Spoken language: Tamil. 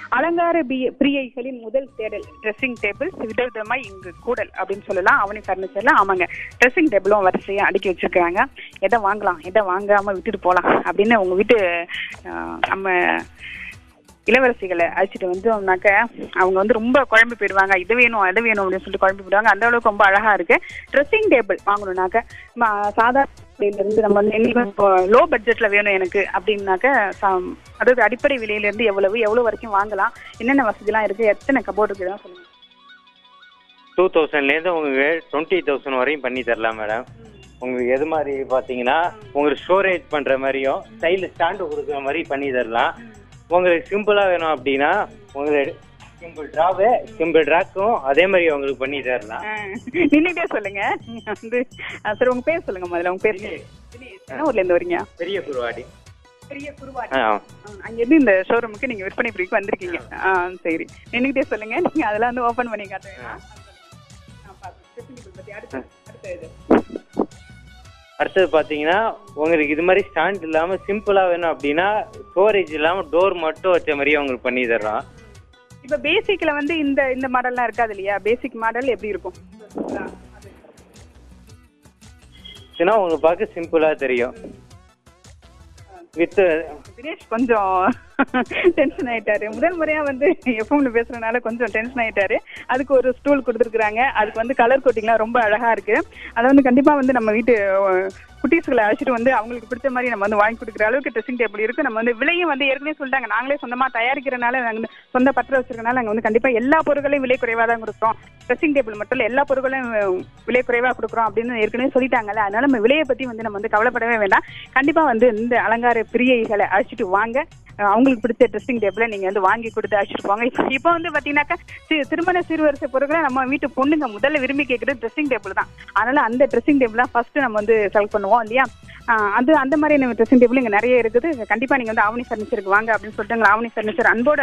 அலங்கார பிய- பிரியைகளின் முதல் தேடல் ட்ரெஸ்ஸிங் டேபிள் விதவிதமாய் இங்கு கூடல் அப்படின்னு சொல்லலாம் அவனி ஃபர்னிச்சர்ல ஆமாங்க ட்ரெஸ்ஸிங் டேபிளும் வரிசையா அடுக்கி வச்சிருக்காங்க எதை வாங்கலாம் எதை வாங்காம விட்டுட்டு போலாம் அப்படின்னு உங்க வீட்டு ஆஹ், நம்ம இளவரசிகளை அழைச்சிட்டு வந்தோம்னாக்க அவங்க வந்து ரொம்ப குழம்பு போயிடுவாங்க இது வேணும் அது வேணும் அப்படின்னு சொல்லிட்டு குழம்பு போயிடுவாங்க அந்த அளவுக்கு ரொம்ப அழகா இருக்கு ட்ரெஸ்ஸிங் டேபிள் வாங்கணும்னாக்க ம, சாதாரண விலையில இருந்து நம்ம வந்து எங்களுக்கு லோ பட்ஜெட்ல வேணும் எனக்கு அப்படின்னாக்க சம்- அதாவது அடிப்படை விலையில இருந்து எவ்வளவு எவ்வளவு வரைக்கும் வாங்கலாம் என்னென்ன வசதிலாம் இருக்கு எத்தனை கபோர்ட் இருக்கு இதெல்லாம் சொல்லுங்க டூ தௌசண்ட்லேருந்து உங்களுக்கு டுவெண்ட்டி தௌசண்ட் வரையும் பண்ணி தரலாம் மேடம் உங்களுக்கு எது மாதிரி பார்த்தீங்கன்னா உங்களுக்கு ஸ்டோரேஜ் பண்ணுற மாதிரியும் சைடில் ஸ்டாண்டு கொடுக்குற மாதிரி பண்ணி தரலாம் உங்களுக்கு சிம்பிளாக வேணும் அப்படின்னா உங்களுக்கு சிம்பிள் ட்ராவு சிம்பிள் ட்ராக்கும் அதே மாதிரி உங்களுக்கு பண்ணி தரலாம் நின்னுட்டே சொல்லுங்க நீங்க வந்து ஆ, சரி உங்க பேர் சொல்லுங்க முதல்ல உங்க பேர் என்ன ஊர்ல இருந்து வரீங்க பெரிய குருவாடி பெரிய குருவாடி ஆ அங்க இருந்து இந்த ஷோரூமுக்கு நீங்க விற்பனை பிரிவுக்கு வந்திருக்கீங்க ஆ சரி நின்னுட்டே சொல்லுங்க நீங்க அதெல்லாம் வந்து ஓபன் பண்ணி காட்டுங்க அடுத்து அடுத்த இது அடுத்தது பார்த்தீங்கன்னா உங்களுக்கு இது மாதிரி ஸ்டாண்ட் இல்லாமல் சிம்பிளாக வேணும் அப்படின்னா ஸ்டோரேஜ் இல்லாமல் டோர் மட்டும் வச்ச மாதிரியே உங்களுக்கு பண்ணி தர்றோம் இப்ப பேசிக்ல வந்து இந்த இந்த மாடல்லாம் இருக்காது இல்லையா பேசிக் மாடல் எப்படி இருக்கும் ஏன்னா உங்களுக்கு பார்க்க சிம்பிளாக தெரியும் வித்து தினேஷ் கொஞ்சம் டென்ஷன் ஆயிட்டாரு முதல் முறையா வந்து எஃப்எம்ல பேசுறதுனால கொஞ்சம் டென்ஷன் ஆயிட்டாரு அதுக்கு ஒரு ஸ்டூல் கொடுத்துருக்காங்க அதுக்கு வந்து கலர் கோட்டிங்லாம் ரொம்ப அழகா இருக்கு அதை வந்து கண்டிப்பா வந்து நம்ம வீட்டு அஹ், குட்டீஸ்களை அழைச்சிட்டு வந்து அவங்களுக்கு பிடிச்ச மாதிரி நம்ம வந்து வாங்கி கொடுக்குற அளவுக்கு ட்ரெஸ்ஸிங் டேபிள் இருக்கு நம்ம வந்து விலையும் வந்து ஏற்கனவே சொல்லிட்டாங்க நாங்களே சொந்தமா தயாரிக்கிறனால நாங்க வந்து சொந்த பற்ற வச்சிருக்கனால நாங்க வந்து கண்டிப்பா எல்லா பொருட்களையும் விலை குறைவா தான் கொடுக்குறோம் ட்ரெஸ்ஸிங் டேபிள் மட்டும் இல்ல எல்லா பொருட்களையும் அஹ், விலை குறைவா கொடுக்குறோம் அப்படின்னு ஏற்கனவே சொல்லிட்டாங்கல்ல அதனால நம்ம விலையை பத்தி வந்து நம்ம வந்து கவலைப்படவே வேண்டாம் கண்டிப்பா வந்து இந்த அலங்கார பிரியைகளை அழைச்சிட்டு வாங்க அஹ், அவங்களுக்கு பிடிச்ச ட்ரெஸ்ஸிங் டேபிளை நீங்க வந்து வாங்கி கொடுத்து அழைச்சிட்டு போங்க இப்போ இப்போ வந்து பாத்தீங்கன்னாக்கா சி- திருமண சீர்வரிசை பொருட்களை நம்ம வீட்டு பொண்ணுங்க முதல்ல விரும்பி கேட்கறது ட்ரெஸ்ஸிங் டேபிள் தான் அதனால அந்த ட்ரெஸ்ஸிங் டேபிள் தான் ஃபர்ஸ்ட் நம்ம வந்து செலக்ட் பண்ணுவோம் இல்லையா ஆஹ் அது அந்த மாதிரி ட்ரெஸ்ஸிங் டேபிள் இங்க நிறைய இருக்குது கண்டிப்பா நீங்க வந்து ஆவணி ஃபர்னிச்சருக்கு வாங்க அப்படின்னு சொல்லிட்டு எங்களை ஆவணி ஃபர்னிச்சர் அன்போடு